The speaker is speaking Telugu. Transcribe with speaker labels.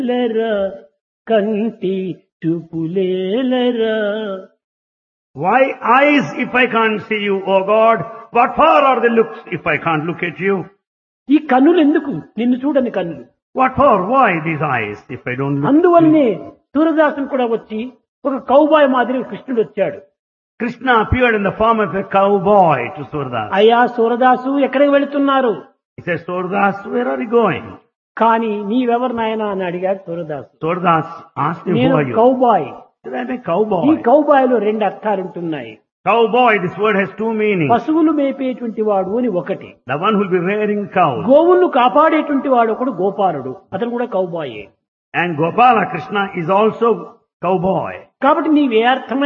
Speaker 1: లేరా కంటి చూపులేలరా
Speaker 2: Why eyes if I can't see you, O God? What for are the looks if I can't look at you?
Speaker 1: ఈ కన్నులు ఎందుకు నిన్ను చూడని కన్నులు
Speaker 2: What for? Why these eyes if I don't look?
Speaker 1: అందువల్లనే సూరదాసును కూడా వచ్చి ఒక కౌబాయ్ మాదిరి కృష్ణుడు వచ్చాడు
Speaker 2: Krishna appeared in the form of a cowboy to Surdas.
Speaker 1: అయ్యా సూరదాసు ఎక్కడికి వెళుతున్నారు
Speaker 2: He said, Surdas, where are you going?
Speaker 1: కానీ నీవెవరు నాయనా అని అడిగాడు Surdas
Speaker 2: Surdas asked him, who
Speaker 1: నేను
Speaker 2: are you?
Speaker 1: Cowboy
Speaker 2: He said, I'm a
Speaker 1: ఈ
Speaker 2: cowboy.
Speaker 1: కౌబాయ్లో రెండు అర్థాలు ఉంటున్నాయి
Speaker 2: Cowboy, this word has two meanings.
Speaker 1: పశువులు మేపేటువంటి వాడు అని ఒకటి
Speaker 2: The one who will be rearing cows.
Speaker 1: గోవులను కాపాడేటువంటి వాడు ఒకడు గోపాలుడు అతను కూడా కౌబాయే
Speaker 2: And Gopala Krishna is also cowboy.
Speaker 1: కాబట్టి నీవే అర్థం